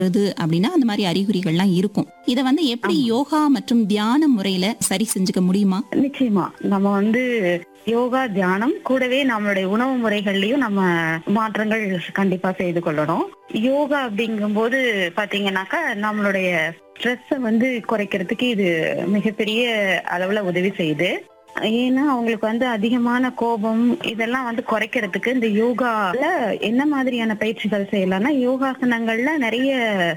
வருது அப்படின்னா அந்த மாதிரி அறிகுறிகள்லாம் இருக்கும் இத வந்து எப்படி யோகா மற்றும் தியான முறையில சரி செஞ்சுக்க முடியுமா நிச்சயமா நம்ம வந்து யோகா தியானம் கூடவே நம்மளுடைய உணவு முறைகள்லயும் நம்ம மாற்றங்கள் கண்டிப்பா செய்து கொள்ளணும் யோகா அப்படிங்கும்போது பாத்தீங்கன்னாக்கா நம்மளுடைய ஸ்ட்ரெஸ்ஸை வந்து குறைக்கிறதுக்கு இது மிகப்பெரிய அளவுல உதவி செய்யுது ஏன்னா அவங்களுக்கு வந்து அதிகமான கோபம் இதெல்லாம் வந்து குறைக்கிறதுக்கு இந்த யோகால என்ன மாதிரியான பயிற்சிகள் செய்யலாம்னா யோகாசனங்கள்ல நிறைய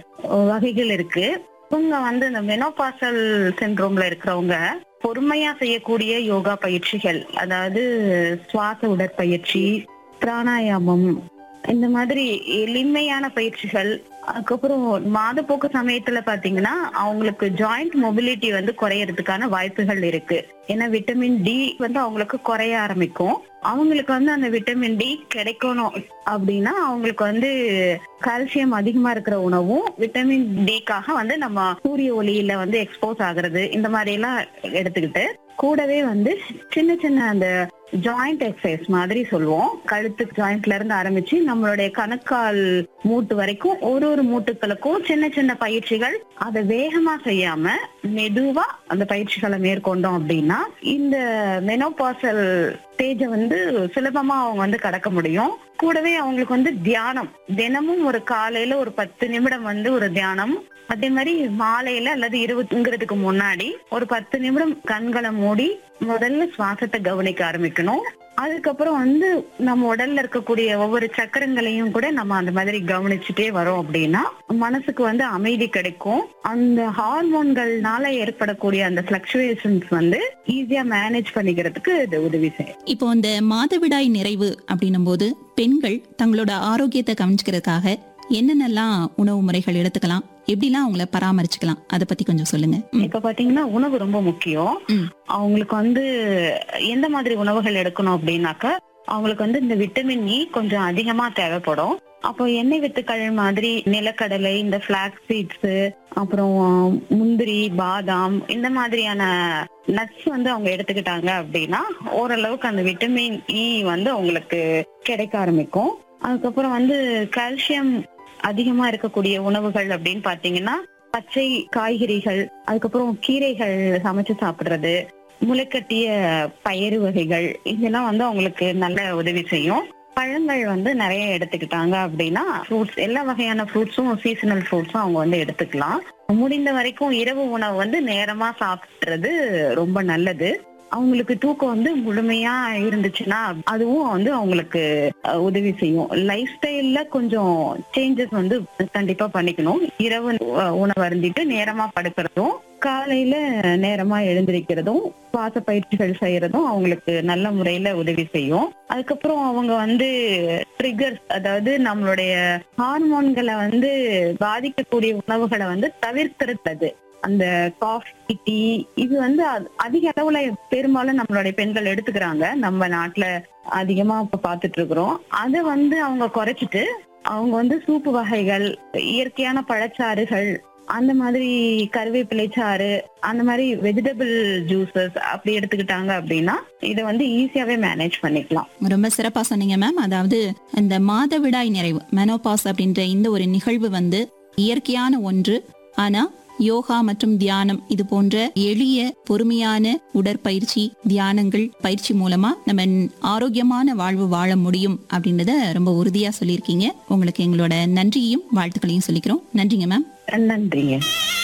வகைகள் இருக்கு இவங்க வந்து இந்த மெனோபாசல் சிண்ட்ரோம்ல இருக்கிறவங்க பொறுமையா செய்யக்கூடிய யோகா பயிற்சிகள் அதாவது சுவாச உடற்பயிற்சி பிராணாயாமம் இந்த மாதிரி எளிமையான பயிற்சிகள் அதுக்கப்புறம் மாதப்போக்கு சமயத்துல பாத்தீங்கன்னா அவங்களுக்கு ஜாயிண்ட் மொபிலிட்டி வந்து குறையறதுக்கான வாய்ப்புகள் இருக்கு ஏன்னா விட்டமின் டி வந்து அவங்களுக்கு குறைய ஆரம்பிக்கும் அவங்களுக்கு வந்து அந்த விட்டமின் டி கிடைக்கணும் அப்படின்னா அவங்களுக்கு வந்து கால்சியம் அதிகமா இருக்கிற உணவும் விட்டமின் டிக்காக வந்து நம்ம சூரிய ஒளியில வந்து எக்ஸ்போஸ் ஆகுறது இந்த மாதிரி எல்லாம் எடுத்துக்கிட்டு கூடவே வந்து சின்ன சின்ன அந்த ஜாயிண்ட் எக்ஸசைஸ் மாதிரி சொல்லுவோம் கழுத்து ஜாயிண்ட்ல இருந்து ஆரம்பிச்சு நம்மளுடைய கணுக்கால் மூட்டு வரைக்கும் ஒரு ஒரு மூட்டுக்களுக்கும் சின்ன சின்ன பயிற்சிகள் அதை வேகமா செய்யாம மெதுவா அந்த பயிற்சிகளை மேற்கொண்டோம் அப்படின்னா இந்த மெனோபாசல் ஸ்டேஜை வந்து சுலபமா அவங்க வந்து கடக்க முடியும் கூடவே அவங்களுக்கு வந்து தியானம் தினமும் ஒரு காலையில ஒரு பத்து நிமிடம் வந்து ஒரு தியானம் அதே மாதிரி மாலையில அல்லது இரவு தூங்குறதுக்கு முன்னாடி ஒரு பத்து நிமிடம் கண்களை மூடி முதல்ல சுவாசத்தை கவனிக்க ஆரம்பிக்கணும் அதுக்கப்புறம் வந்து நம்ம உடல்ல இருக்கக்கூடிய ஒவ்வொரு சக்கரங்களையும் கூட நம்ம அந்த மாதிரி கவனிச்சுட்டே வரோம் அப்படின்னா மனசுக்கு வந்து அமைதி கிடைக்கும் அந்த ஹார்மோன்கள்னால ஏற்படக்கூடிய அந்த பிளக்சுவேஷன்ஸ் வந்து ஈஸியா மேனேஜ் பண்ணிக்கிறதுக்கு இது உதவி செய்யும் இப்போ இந்த மாதவிடாய் நிறைவு அப்படின்னும் போது பெண்கள் தங்களோட ஆரோக்கியத்தை கவனிச்சுக்கிறதுக்காக என்னென்னலாம் உணவு முறைகள் எடுத்துக்கலாம் எப்படிலாம் அவங்கள பராமரிச்சுக்கலாம் அதை பத்தி கொஞ்சம் சொல்லுங்க ம், இப்ப பாத்தீங்கன்னா உணவு ரொம்ப முக்கியம் ம். அவங்களுக்கு வந்து எந்த மாதிரி உணவுகள் எடுக்கணும் அப்படின்னாக்கா அவங்களுக்கு வந்து இந்த விட்டமின் இ கொஞ்சம் அதிகமா தேவைப்படும் அப்போ எண்ணெய் வித்துக்கள் மாதிரி நிலக்கடலை இந்த பிளாக் சீட்ஸ் அப்புறம் முந்திரி பாதாம் இந்த மாதிரியான நட்ஸ் வந்து அவங்க எடுத்துக்கிட்டாங்க அப்படின்னா ஓரளவுக்கு அந்த விட்டமின் இ வந்து அவங்களுக்கு கிடைக்க ஆரம்பிக்கும் அதுக்கப்புறம் வந்து கால்சியம் அதிகமா இருக்கக்கூடிய உணவுகள் அப்படின்னு பாத்தீங்கன்னா பச்சை காய்கறிகள் அதுக்கப்புறம் கீரைகள் சமைச்சு சாப்பிடுறது முளைக்கட்டிய பயிறு வகைகள் இதெல்லாம் வந்து அவங்களுக்கு நல்ல உதவி செய்யும் பழங்கள் வந்து நிறைய எடுத்துக்கிட்டாங்க அப்படின்னா ஃப்ரூட்ஸ் எல்லா வகையான ஃப்ரூட்ஸும் சீசனல் ஃப்ரூட்ஸும் அவங்க வந்து எடுத்துக்கலாம் முடிந்த வரைக்கும் இரவு உணவு வந்து நேரமா சாப்பிடுறது ரொம்ப நல்லது அவங்களுக்கு தூக்கம் வந்து முழுமையா இருந்துச்சுன்னா அதுவும் வந்து அவங்களுக்கு அஹ், உதவி செய்யும் லைஃப் ஸ்டைல்ல கொஞ்சம் சேஞ்சஸ் வந்து கண்டிப்பா பண்ணிக்கணும் இரவு அஹ், உணவு அருந்திட்டு நேரமா படுக்கிறதும் காலையில நேரமா எழுந்திருக்கிறதும் சுவாச பயிற்சிகள் செய்யறதும் அவங்களுக்கு நல்ல முறையில உதவி செய்யும் அதுக்கப்புறம் அவங்க வந்து ட்ரிகர்ஸ் அதாவது நம்மளுடைய ஹார்மோன்களை வந்து பாதிக்கக்கூடிய உணவுகளை வந்து தவிர்க்கிறது அந்த காஃபி டீ இது வந்து அ- அதிக அளவுல பெரும்பாலும் நம்மளுடைய பெண்கள் எடுத்துக்கிறாங்க நம்ம நாட்டுல அதிகமா இப்ப பாத்துட்டு இருக்கிறோம் அதை வந்து அவங்க குறைச்சிட்டு அவங்க வந்து சூப்பு வகைகள் இயற்கையான பழச்சாறுகள் அந்த மாதிரி கருவேப்பிலை சாறு அந்த மாதிரி வெஜிடபிள் ஜூசஸ் அப்படி எடுத்துக்கிட்டாங்க அப்படின்னா இதை வந்து ஈஸியாவே மேனேஜ் பண்ணிக்கலாம் ரொம்ப சிறப்பா சொன்னீங்க மேம் அதாவது இந்த மாதவிடாய் நிறைவு மெனோபாஸ் அப்படின்ற இந்த ஒரு நிகழ்வு வந்து இயற்கையான ஒன்று ஆனா யோகா மற்றும் தியானம் இது போன்ற எளிய பொறுமையான உடற்பயிற்சி தியானங்கள் பயிற்சி மூலமா நம்ம ஆரோக்கியமான வாழ்வு வாழ முடியும் அப்படின்றத ரொம்ப உறுதியா சொல்லியிருக்கீங்க உங்களுக்கு எங்களோட நன்றியையும் வாழ்த்துக்களையும் சொல்லிக்கிறோம் நன்றிங்க மேம் நன்றிங்க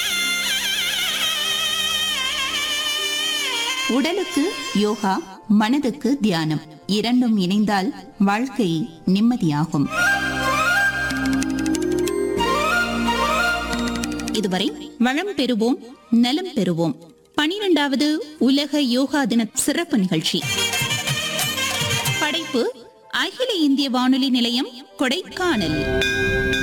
உடலுக்கு யோகா மனதுக்கு தியானம் இரண்டும் இணைந்தால் வாழ்க்கை நிம்மதியாகும் இதுவரை வளம் பெறுவோம் நலம் பெறுவோம் பனிரெண்டாவது உலக யோகா தின சிறப்பு நிகழ்ச்சி படைப்பு அகில இந்திய வானொலி நிலையம் கொடைக்கானல்